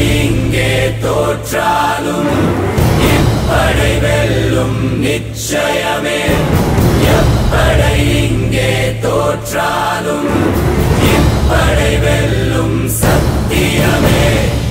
இங்கே தோற்றாலும் இப்படை வெல்லும் நிச்சயமே எப்படை இங்கே தோற்றாலும் இப்படை வெல்லும் சத்தியமே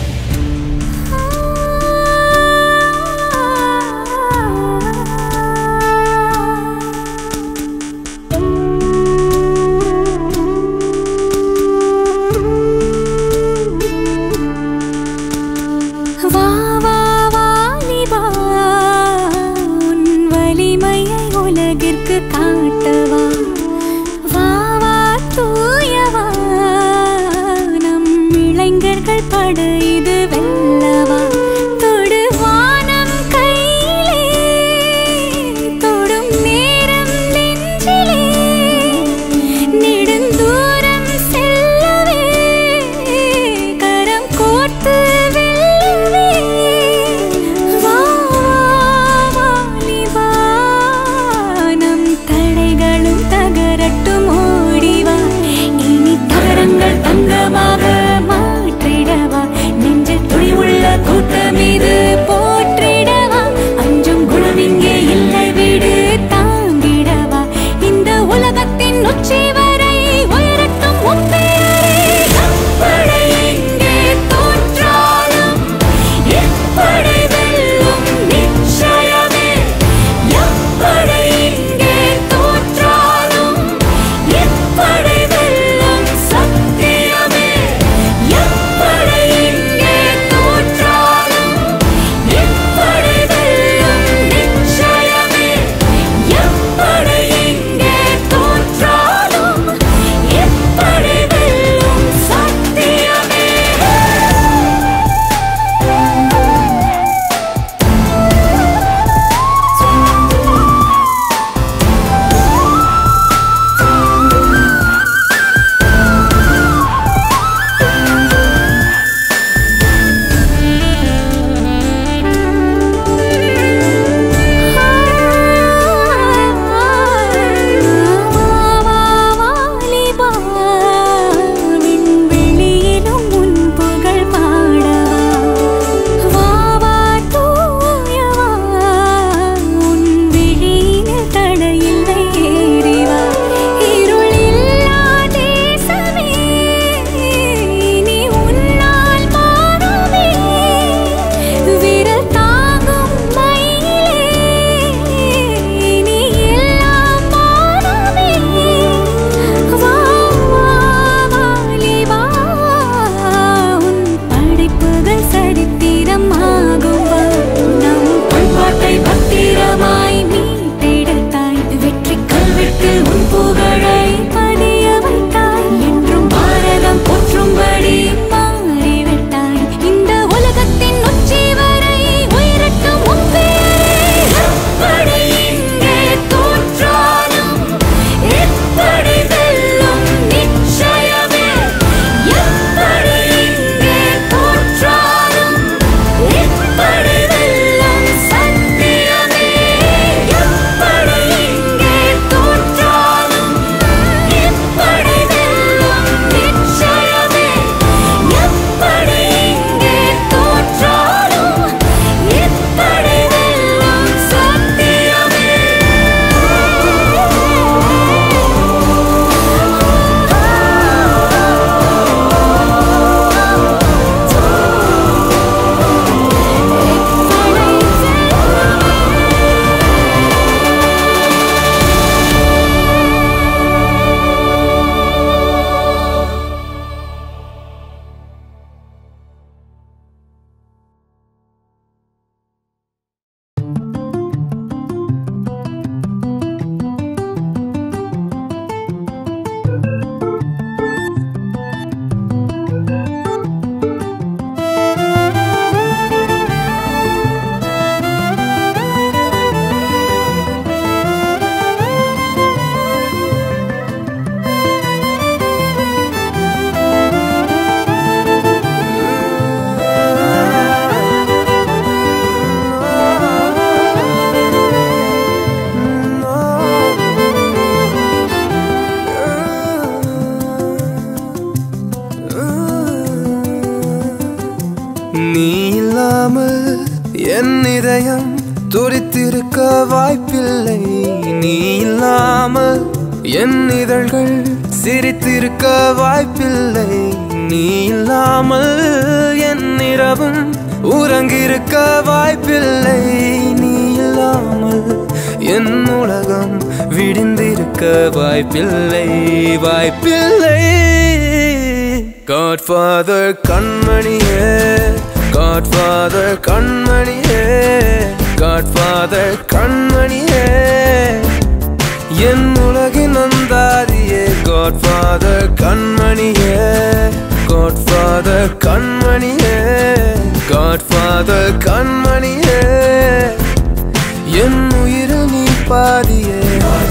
வா வா வாலிபா உன் வலிமையை உலகிற்கு காட்டவா வா வா தூயவா நம் இளைஞர்கள் படு இது வெல்லவா தொடு வானம் கையிலே தொடும் நேரம் நெஞ்சிலே நெடுந்தூரம் செல்லவே கரம் கோர்த்து வெல்லவே வா வாலிபா நம் தடைகளும் தகரட்டும் ஓடிவா இனி தகரங்கள் தங்கமாக மாற்றிடவா நெஞ்சில் துணிவு நீ இல்லாமல் என் இதயம் துடித்திருக்க வாய்ப்பில்லை நீ இல்லாமல் என் இதழ்கள் சிரித்திருக்க வாய்ப்பில்லை நீ இல்லாமல் என் இரவும் உறங்கிருக்க வாய்ப்பில்லை நீ இல்லாமல் என் உலகம் விடிந்திருக்க வாய்ப்பில்லை வாய்ப்பில்லை காட்ஃபாதர் கண்மணியே காட்ஃபாதர் கண்மணியே காட்ஃபாதர் கண்மணியே என் உலகின் அந்தாதியே காட்ஃபாதர் கண்மணியே காட்ஃபாதர் கண்மணியே காட்ஃபாதர் கண்மணியே என் உயிரில் நீ பாதியே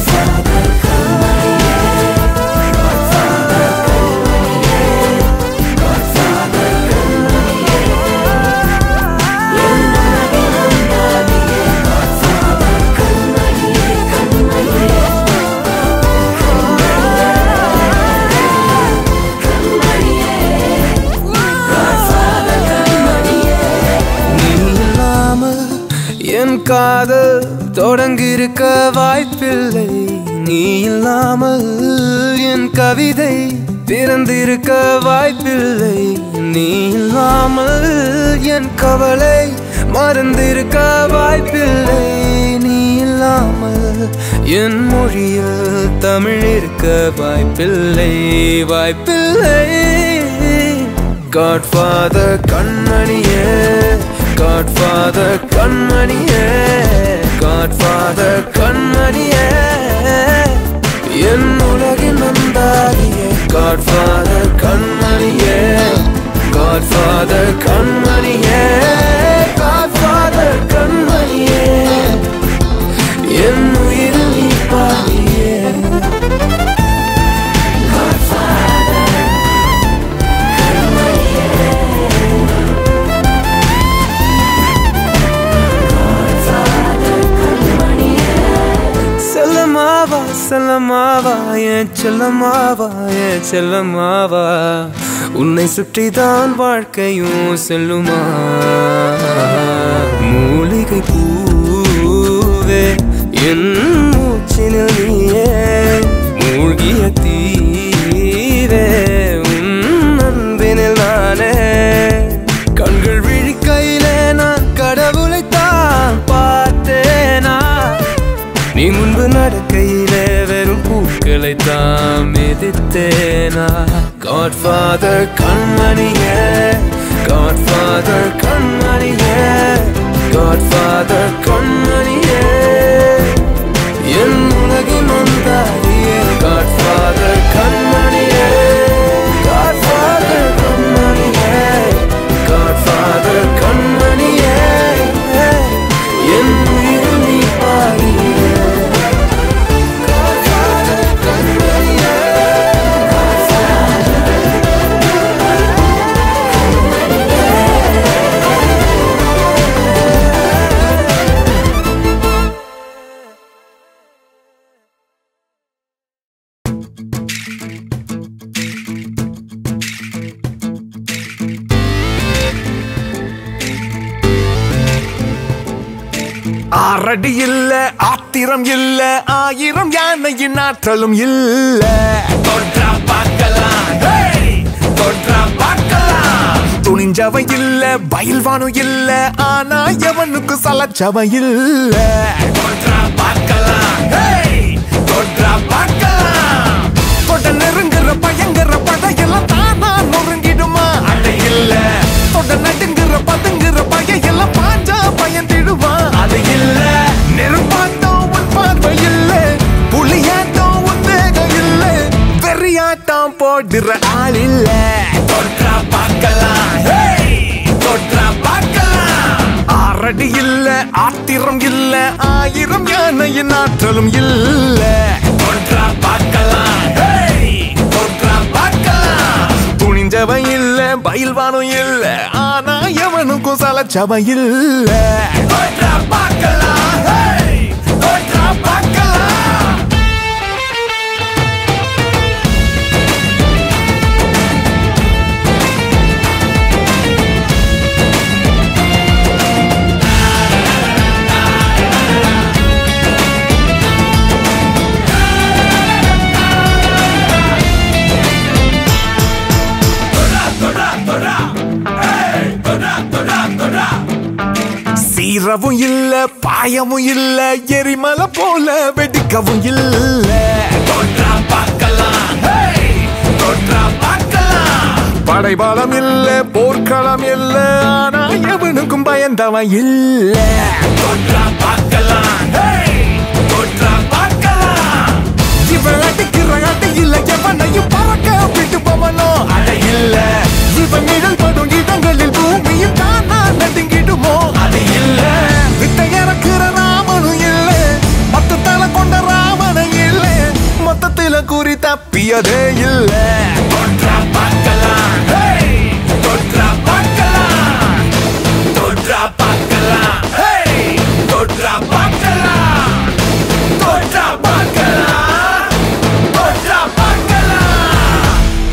நீ இல்லாமல் என் காதல் தொடங்கியிருக்க வாய்ப்பில்லை நீ இல்லாமல் என் கவிதை பிறந்திருக்க வாய்ப்பில்லை நீ இல்லாமல் என் கவலை மறந்திருக்க வாய்ப்பில்லை நீ இல்லாமல் என் மொழியில் தமிழ் இருக்க வாய்ப்பில்லை வாய்ப்பில்லை Godfather கண்மணியே Godfather கண்மணியே Godfather கண்மணியே என் உலகின் நந்தாரியே Godfather கண்மணியே Godfather கண்மணியே Godfather கண்மணியே என் உயிரில் நீ பாதியே செல்லமாவா செல்லமாவா என் செல்லமாவா என் செல்லமாவா உன்னை சுற்றிதான் வாழ்க்கையும் செல்லுமா மூலிகை பூவே என் மூச்சினில் நீயே மூழ்கிய தீவே உன் அன்பினில் நானே கண்கள் விழிக்கையிலே நான் கடவுளைத்தான் பார்த்தேனா நீ முன்பு நடக்கையிலே வெறும் பூக்களை தாம் எதிர்த்தேனா காட்ஃபாதர் கண்மணியே காட்ஃபாதர் கண்மணியே காட்ஃபாதர் கண்மணியே என் உலகின் வந்தாரியே காட்ஃபாதர் கண்மணியே காட்ஃபாதர் கண்மணியே காட்ஃபாதர் கண்மணியே என் உயிரில் நீ பாடியே காட்ஃபாதர் கண்மணியே ஆறடி இல்ல ஆத்திரம் இல்ல ஆயிரம் யானையின் ஆற்றலும் இல்ல தொற்றா பார்க்கலாம் hey! தொற்றா பார்க்கலாம் துணிஞ்சவ இல்ல பயில்வானும் இல்ல ஆனா எவனுக்கு சலச்சவ இல்ல தொற்றா பார்க்கலாம் hey! தொற்றா பார்க்கலாம் தொட நெருங்குற பயங்கர படையெல்லாம் தானா நொறுங்கிடுமா அட இல்ல தொட நடுங்குற பதுங்குற பகையெல்லாம் பாஞ்சா பயந்திடுமா அது இல்ல நெருப்பாட்டம் உன் பார்வை இல்ல புலியாட்டம் உன் வேகம் இல்ல வெறியாட்டம் போடுற ஆள் இல்ல தொற்றா பார்க்கலாம் hey! தொற்றா பார்க்கலாம் ஆறடி இல்ல ஆத்திரம் இல்ல ஆயிரம் யானையின் ஆற்றலும் இல்ல தொற்றா பார்க்கலாம் hey! தொற்றா பார்க்கலாம் துணிஞ்சவன் இல்ல பயில்வானும் இல்ல ஆனா எவனுக்கும் சலச்சவன் இல்ல தொற்றா பார்க்கலாம் hey! தொற்றா பார்க்கலாம் தீரவும் இல்ல பாயமும் இல்ல எரிமலை போல வெடிக்கவும் இல்ல தொற்றா பார்க்கலாம் hey! தொற்றா பார்க்கலாம் படைபலம் இல்ல போர்க்களம் இல்ல ஆனா எவனுக்கும் பயந்தவன் இல்ல தொற்றா பார்க்கலாம் hey! தொற்றா பார்க்கலாம் இவன் அடிக்கிற அடி இல்ல எவனையும் பறக்க விட்டு போவனோ அட இல்ல இவன் நிழல் படும் இடங்களில் பூமியும் தானா நடுங்கிடுமோ அது இல்ல வித்தை இறக்குற ராமனும் இல்ல மொத்த தலை கொண்ட ராமனும் இல்ல மொத்தத்தில குறி தப்பியதே இல்ல தொற்றா பார்க்கலாம் hey! தொற்றா பார்க்கலாம் தொற்றா பார்க்கலாம் hey! தொற்றா பார்க்கலாம் தொற்றா பார்க்கலாம் தொற்றா பார்க்கலாம்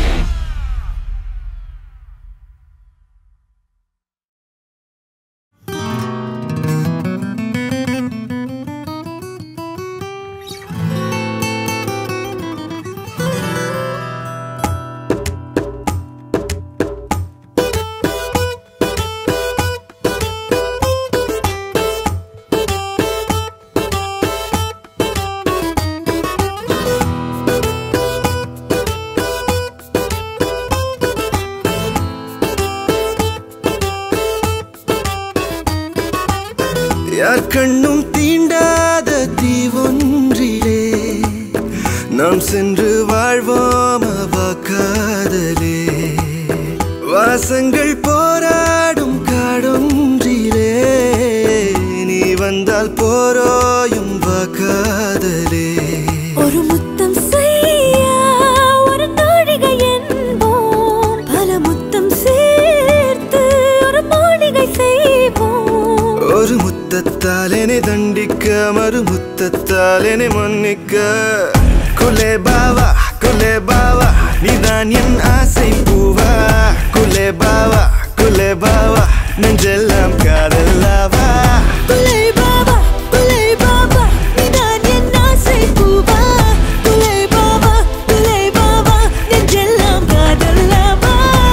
யார் கண்ணும் தீண்டாத தீவொன்றிலே நாம் சென்று வாழ்வோம் அவா காதலே வாசங்கள் போராடும் காடொன்றிலே நீ வந்தால் போரோயும் வா காதலே ஒரு முத்தம் செய்ய ஒரு தோழிகை என்போம் பல முத்தம் சேர்த்து ஒரு மாளிகை செய்வோம் ஒரு முத்தத்தால் என்னை தண்டிக்க மறு முத்தத்தால் என்னை மன்னிக்க குலே பாவா குலே பாவா நீதான் என் ஆசை பூவா குலே பாவா குலே பாவா நெஞ்செல்லாம் காதல்லாவா குலை பாபா குலை பாபா நீதான் என் ஆசை பூவா குலை பாபா குலை பாபா நெஞ்செல்லாம் காதல்லாமா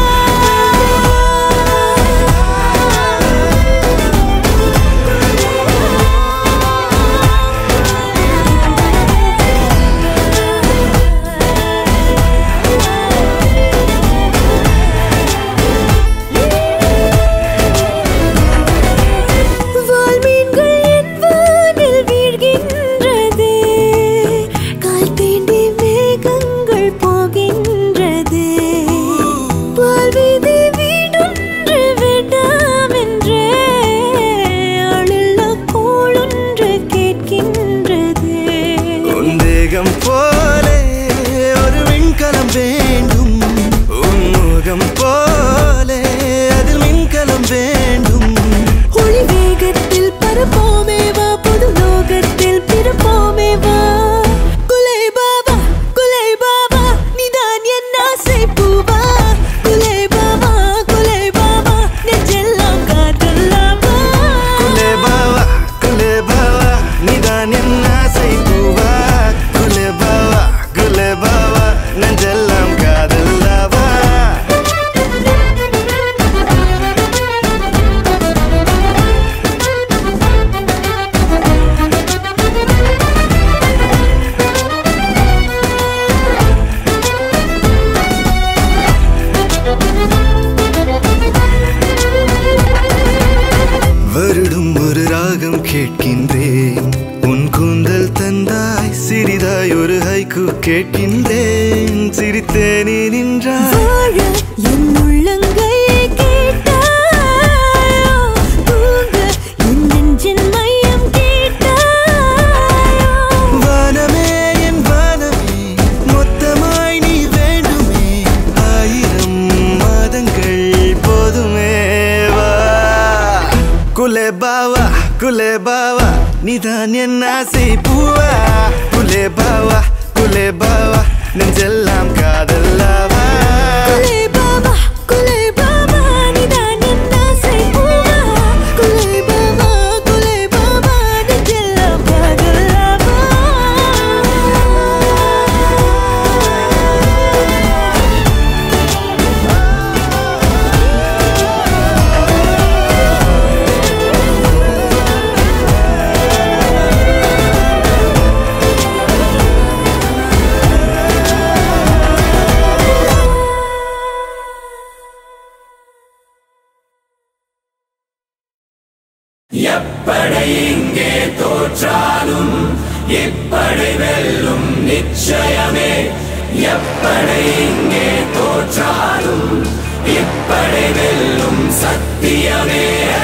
வால்மீன்கள் என் வானில் வீழ்கின்றதே கால் தீண்டி மேகங்கள் போகின்றதே வாழ்வீதி வீடொன்று வேண்டாம் என்றே அழுள்ள கோளொன்று கேட்கின்றதே உன் தேகம் போலே ஒரு விண்கலம் வேண்டும் உன் முகம் போலே அதில் மின்கலம் வேண்டும் ஒளி வேகத்தில் பரப்போமே வா புது லோகத்தில் பிறப்போமே வா குலை பாபா குலை பாபா நீதான் என் ஆசை பூவா குலை பாபா குலை பாபா நெஞ்செல்லாம் காதல்லாமா குலே பாவா குலே பாவா நீதான் என் ஆசை பூவா குலே பாவா குலே பாவா நெஞ்செல்லாம் காதல்லாவா வருடும் ஒரு ராகம் கேட்கின்றேன் உன் கூந்தல் தந்தாய் சிறிதாய் ஒரு ஹைக்கு கேட்கின்றேன் சிரித்தேனே நின்றாய் வாழ என் உள்ளங்கையை கேட்டாயோ தூங்க என் நெஞ்சின் மையம் கேட்டாயோ வானமே என் வானமே மொத்தமாய் நீ வேண்டுமே ஆயிரம் மாதங்கள் போதுமே வா குலே பாவா குலே பாவா நீதான் என் ஆசை பூவா குலே பாவா குலே பாவா நெஞ்செல்லாம் காதல்லாவா குலை பாபா குலை பாபா நீதான் என் ஆசை பூவா குலை பாபா குலை பாபா நெஞ்செல்லாம் காதல்லாமா குலே எப்படை இங்கே தோற்றாலும் இப்படை வெல்லும் நிச்சயமே எப்படை இங்கே தோற்றாலும் இப்படை வெல்லும் சத்தியமே